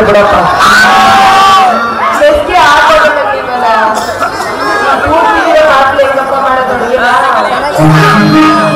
ಬಿಡಪ್ಪ ಬೆಸ್ಗೆ ಆಗೋದಿಲ್ಲ ನೀವಲ್ಲ ಕೂತಿದ್ರೆ ಮಾತ್ರ ಹೆಂಗಪ್ಪ ಮಾಡೋದು ಅಡುಗೆನ?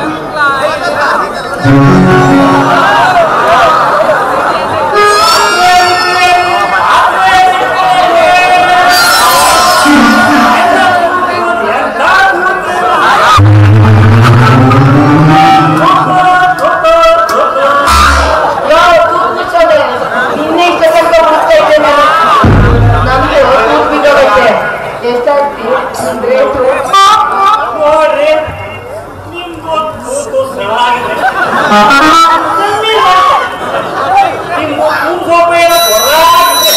ಯೋ, ತೂತ್ ಮುಚ್ಚೋದೆ. ನಿನ್ನೆ ಇಷ್ಟ ತನಕ ಹುಡುಕ್ತಾ ಇದ್ದೆ ನಾನು. ನಮ್ದು ತೂತ್ ಬಿದ್ದೋಗೈತೆ. ಎಷ್ಟಾಗ್ತಿ ನಿನ್ ರೇಟು? ನೋಡ್ರಿ ನಿಮ್ದು ಕೂತು ಸಣ್ಣಾಗಿದೆ ನಿಮ್ಮ ಕೂಸೋಪೆ ಏನೋ ದೊಡ್ಡದಾಗಿದೆ.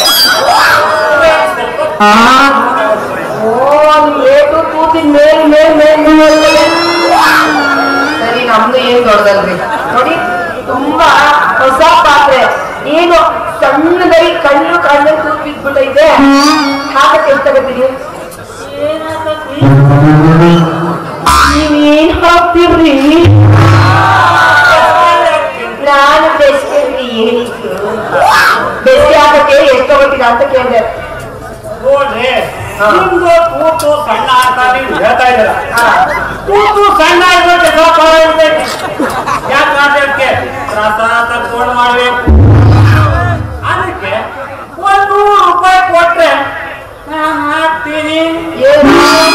ಓ, ನಿನ್ ರೇಟು ತೂತಿನ್ ಮೇಲ್ ಮೇಲ್ ಮೇಲ್ ಮೇಲ್ ಮೇಲ್ ಸರಿ ನಮ್ದು ಏನ್ ದೊಡ್ಡದಲ್ರಿ ನೋಡಿ ತುಂಬಾ ಹೊಸ ಪಾತ್ರೆ ಏನು ಸಣ್ಣದಾಗಿ ಕಣ್ಣು ಕಣ್ಣು ತೂತ್ ಬಿದ್ಬಿಟ್ಟೈತೆ ಹಾಕಕ್ಕೆ ಎಷ್ಟು ತಗೋತೀರಿ ನೀವೇನ್ ಹಾಕ್ತಿರ್ರಿ ನಾನು ಬೆಸ್ಗೆ ಹೇಳಿದ್ದು ಬೆಸ್ಗೆ ಹಾಕಕ್ಕೆ ಎಷ್ಟು ತಗೋತೀರಾ ಅಂತ ಕೇಳಿದೆ ನೋಡ್ರಿ ಹಾ. ನಿಮ್ದು ಕೂತು ಸಣ್ಣ ಅಂತ ನೀವು ಹೇಳ್ತಾ ಇದ್ದೀರ ಹಾ. ಕೂತು ಸಣ್ಣ ಇರ್ಬೇಕು ಸ್ವಲ್ಪ ಇರ್ಬೇಕು ಯಾಕೆ ಅದಕ್ಕೆ ರಸ ತಗೊಂಡು ಮಾಡ್ಬೇಕು ಅದಕ್ಕೆ ಒಂದು ನೂರು ರೂಪಾಯಿ ಕೊಟ್ರೆ ನಾನು ಹಾಕ್ತೀನಿ ಏನು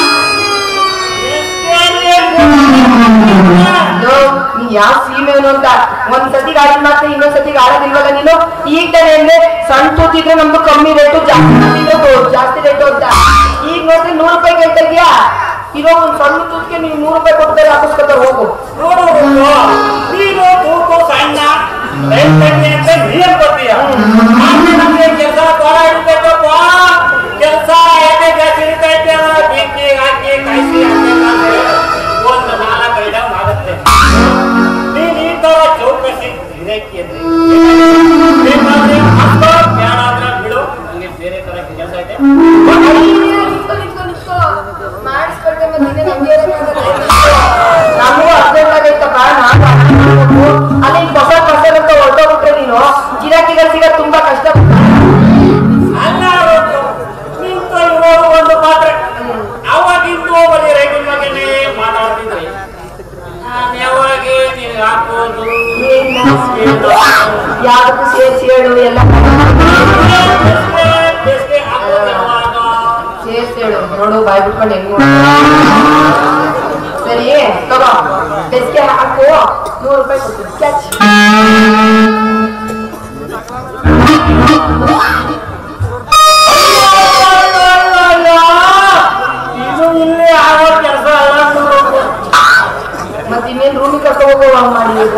ಲೋ, ನೀ ಯಾವ ಸೀಮೆವನು ಅಂತ ಒಂದ್ ಸತಿ ಗಾಡಿ ಮಾತ್ರ ಇನ್ನೊಂದ್ ಸತಿ ಆಡೋದಿಲ್ವಲ್ಲ ನೀನು ಈಗ ತಾನೇ ಅಂದ್ರೆ ಸಣ್ಣ ತೂತಿದ್ರೆ ನಮ್ದು ಕಮ್ಮಿ ರೇಟು ಜಾಸ್ತಿ ತೂತಿದ್ರೆ ದೊ- ಜಾಸ್ತಿ ರೇಟು ಅಂತ ಈಗ ನೋಡ್ರಿ ನೂರು ರೂಪಾಯಿ ಕೇಳ್ತಾ ಇದೀಯಾ ಇರೋ ಒಂದ್ ಸಣ್ಣ ತೂತಿಗೆ ನೀವು ನೂರು ರೂಪಾಯಿ ಕೊಡ್ತಾರೆ ಹಾಕಿಸ್ಕೊತಾರೆ ಹೋಗು ನೋಡು ನೀನು ತೂಕು ಸಣ್ಣ ರೈತರಿಗೆ ಅಂತ ನೀನ್ ಬರ್ತೀಯ ಆದ್ರೆ ನಮ್ಗೆ ಕೆಲಸ ತೊಡ ಹಿಡಿತೈತಪ್ಪ ಕೆಲಸ ಎಣ್ಣೆ ಜಾಸ್ತಿ ಹಿಡಿತೈತೆ ಅಂದ್ರೆ ಬೆಂಕಿ ಹಾಕಿ ಕಾಯಿಸಿ ಹಾಕ್ಬೇಕಂದ್ರೆ ಒಂದು ನಾಲ್ಕೈದು ಡೌನ್ ಆಗುತ್ತೆ ನೀನ್ ಈ ತರ ಚೌಕಸಿ ಗಿರಾಕಿ ಅಂದ್ರೆ ಬೇಕಾದ್ರೆ ಹಾಕೋ ಬೇಡ ಅಂದ್ರೆ ಬಿಡು ನಂಗೆ ಬೇರೆ ತರ ಕೆಲಸ ಐತೆ ನಮಗೂ ಅರ್ಜೆಂಟ್ ಆಗೈತಪ್ಪ ನಾನು ಅಲ್ಲಿ ಹೊಸ ಫಸಲ್ ಅಂತ ಹೊರಟೋಗ್ಬಿಟ್ರೆ ನೀನು ಗಿರಾಕಿಗಳು ಸಿಗೋದು ತುಂಬಾ ಕಷ್ಟ ಅಲ್ಲ ಅವತ್ತು ನಿಂತು ಇರೋದು ಒಂದು ಪಾತ್ರೆ ಅವಾಗ ಇಂದು ಬರೀ ರೈತನ ಬಗ್ಗೆನೇ ಮಾತಾಡ್ತಿದ್ರಿ ನಾನು ಯಾವಾಗ ನಿನ್ಗೆ ಹಾಕೋದು ಯಾವ್ದಕ್ಕೂ ಸೇರಿಸಿ ಹೇಳು ಎಲ್ಲ ಬೇಸಿಗೆ ಹಾಕೋದು ಯಾವಾಗ? ಸೇರಿಸಿ ಹೇಳು ನೋಡು ಬಾಯ್ ಬಿಟ್ಕೊಂಡು ಹೆಂಗ್ ನೋಡು. ಸರಿ ತಗೋ ಬೆಸ್ಗೆ ಹಾಕು ನೂರು ರೂಪಾಯಿ ಕೊಡ್ತೀನಿ ಕ್ಯಾಚ್ ಇದು ಇಲ್ಲಿ ಆಗೋ ಕೆಲಸ ಅಲ್ಲ ನೋಡು. ಮತ್ತೆ ಇನ್ನೇನ್ ರೂಮಿಗೆ ಕರ್ಕೊಂಡು ಹೋಗುವ ಮಾಡಿ ಈಗ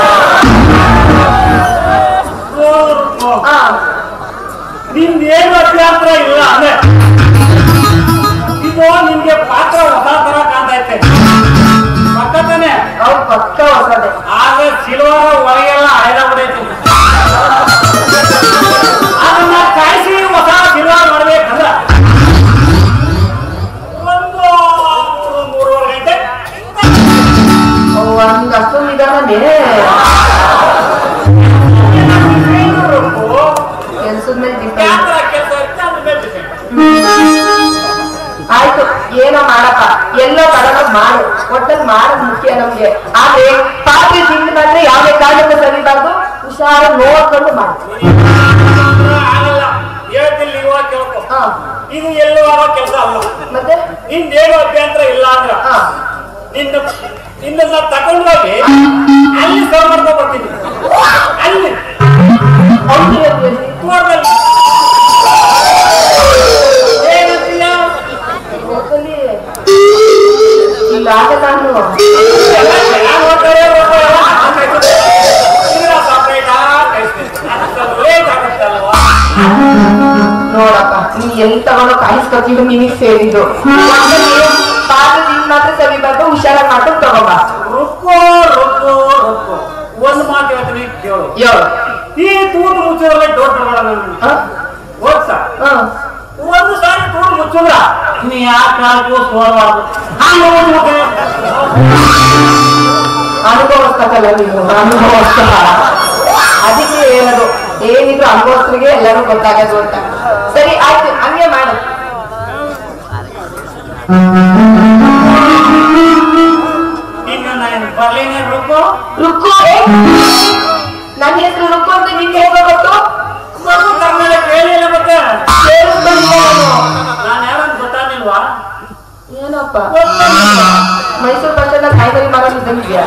ನೋಡು. ಹಾ ನಿಂದೇನು ಅಭ್ಯಂತರ ಇಲ್ಲ ಅಂದ್ರೆ ಇದು ನಿನ್ಗೆ ಪಾತ್ರ ಹೊಸ ತರ ಕಾಣ್ತೈತೆ ಪಕ್ಕದನೆ ಅವ್ರು ಪಕ್ಕ ಹೊಸದೆ ಆಗ ಸಿಲ್ವರ್ ಒಳಗೆಲ್ಲ ಹೈದಾಗ್ಬಿಡೈತಿ ಅದನ್ನ ಕಾಯಿಸಿ ಹೊಸ ಸಿಲ್ವರ್ ಮಾಡ್ಬೇಕಂದ್ರ ಒಂದು ಮೂರು ಮೂರುವರೆ ಗಂಟೆ ಒಂದ್ ಅಷ್ಟೊಂದು ನಿಧಾನನೇ ಕೆಲ್ಸದ ಮೇಲೆ ಡಿಪೆಂಡ್ ಯಾವ ಕೆಲಸ ಇರುತ್ತೆ ಅದ್ರ ಮೇಲೆ depend. ಆಯ್ತು ಏನೋ ಮಾಡಪ್ಪ ಎಲ್ಲೋ ತಗೊಂಡ್ ಮಾಡು ಒಟ್ಟಲ್ಲಿ ಮಾಡೋದು ಮುಖ್ಯ ನಮ್ಗೆ ಆದ್ರೆ ಪಾತ್ರೆ ತಿಂದು ಮಾತ್ರ ಯಾವುದೇ ಕಾರಣಕ್ಕೂ ಸರಿಬಾರ್ದು ಹುಷಾರು ನೋಡ್ಕೊಂಡು ಮಾಡು ಆಗಲ್ಲ ಹೇಳ್ತಿಲ್ಲ ಇವಾಗ ಕೇಳ್ಕೊ ಹಾ ಇದು ಎಲ್ಲೂ ಆಗೋ ಕೆಲಸ ಅಲ್ಲ ಮತ್ತೆ ನಿಂದೇನು ಅಭ್ಯಂತರ ಇಲ್ಲ ಅಂದ್ರ ಹಾ ನಿನ್ನ ನಿನ್ನ ತಗೊಂಡು ಹೋಗಿ ಅಲ್ಲಿ ಸರ್ವ್ ಮಾಡ್ಕೊಂಡ್ ಬರ್ತೀನಿ ಅಲ್ಲಿ ಹೌದು ಹೇಳ್ತೀನಿ. ತೋಟದಲ್ಲಿ ಏನಂತೀಯ ಹೋಗಲಿ. ಇಲ್ಲ ಆಗ ನಾನು ಎಲ್ಲ ಚೆನ್ನಾಗ್ ಹೋಗ್ತಾರೆ, ಹೋಗ್ತಾರೆ, ಹಾಕಾಯ್ತದೆ. ಇದನ್ನ separate ಆಗಿ ಕಾಯಿಸ್ಬೇಕು. ಅದು ಸ್ವಲ್ಪ late ಆಗುತ್ತಲ್ವಾ? ನೋಡಪ್ಪ ನೀ ಎಲ್ಲಿ ತಗೊಂಡು ಕಾಯಿಸ್ಕೊತೀವಿ ನಿನಗ್ ಸೇರಿದ್ದು ಒಟ್ನಲ್ಲಿ ಪಾತ್ರೆ ತಿಂದು ಮಾತ್ರ ಸರಿಬಾರ್ದು ಹುಷಾರಾಗಿ ಮಾಡ್ಕೊಂಡು ತಗೊಂಬ ರುಕ್ಕೋ ರುಕ್ಕೋ ರುಕ್ಕೋ ಒಂದು ಮಾತು ಹೇಳ್ತೀನಿ ಕೇಳು ಹೇಳು ಈ ತೂತು ಮುಚ್ಚಿದ್ರೆ ಡೋಟ್ ಮಾಡಲ್ಲ ನಾನು ಹ? ಹೋಗ್ಸ ಹ. ಒಂದು ಸಾರಿ ತೂತು ಮುಚ್ಚಿದ್ರ ನೀ ಯಾಕೆ ಕಾಲ್ಕು ಸೋಲಬಾರ್ದು ಹಂಗ ಹೋಗ್ಬಿಟ್ಟೆ ಅನುಭವಿಸ್ತಕ್ಕಲ್ಲ ನೀನು ಅನುಭವಿಸ್ತ ಅದಕ್ಕೆ ಹೇಳೋದು ಏನಿದ್ರು ಅನುಭವಸ್ಥರಿಗೆ ಎಲ್ಲರೂ ಗೊತ್ತಾಗೋದು ಅಂತ ಸರಿ ಆಯ್ತು ಹಂಗೆ ಮಾಡು ಇನ್ನು ನಾನು ಬರ್ಲಿನೇ ಬೇಕು ರುಕ್ಕು ಏ? ನನ್ನ ಹೆಸರು ರುಕ್ಕು ಅಂತ ನಿನ್ಗೆ ಹೇಗೆ ಗೊತ್ತು ಮಗು ಕರ್ನಾಟಕ ಕೇಳಿಲ್ಲ ಮತ್ತೆ ಕೇಳಿಸ್ಕೊಂಡಿಲ್ಲ ನಾನು. ನಾನು ಯಾರಂತ ಗೊತ್ತಾಗಿಲ್ವಾ ಏನಪ್ಪ ಮೈಸೂರು ಬಸ್ ಸ್ಟ್ಯಾಂಡ್ ಕಾಯ್ದರಿ ಮಾಡೋದು ಇದ್ದಂಗಿದ್ಯಾ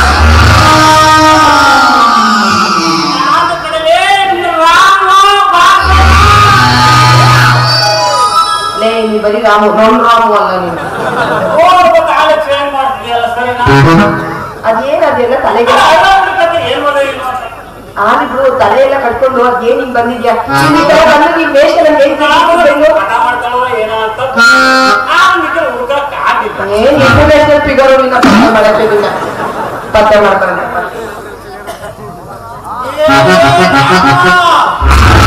ನಾನು ಕಡೆಲೇ ನಿನ್ನ ರಾಮ ಬಾಪ. ಲೇ ನೀ ಬರೀ ರಾಮು ನೋನ್ ರಾಮು ಅಲ್ಲ ನೀನು ಓ ಗೊತ್ತು ಆಲೋಚನೆ ಮಾಡ್ತೀಯಲ್ಲ ಸರಿನಾ ಅದೇನ್ ಅದೆಲ್ಲ ತಲೆಗೆ ಏನ್ ಮಾಡೋದು ಇಲ್ಲ ಅಂತ. ಆದಿಬ್ರು ತಲೆ ಎಲ್ಲ ಕಟ್ಕೊಂಡು ಅದೇನ್ ಹಿಂಗ್ ಬಂದಿದ್ಯಾ ನೀನ್ ಈ ತರ ಬಂದು ನೀನ್ ವೇಷ ನನ್ಗೆ ಏನ್ ನಾನು ತಿಳ್ಸ್ಬಿಟ್ಟು ಹಠ ಮಾಡ್ತಾಳೋ ಏನೋ ಅಂತ ನಾನು ನಿಖಿಲ್ ಹುಡುಕಕ್ಕೆ ಆಗಿಲ್ಲ ಏನ್ ಇಂಟರ್ನ್ಯಾಷನಲ್ ಫಿಗರ್ ನಿನ್ನ ಪತ್ತೆ ಮಾಡಕ್ಕೆ ನಿನ್ನ ಪತ್ತೆ ಮಾಡ್ತಾರೆ ಏ,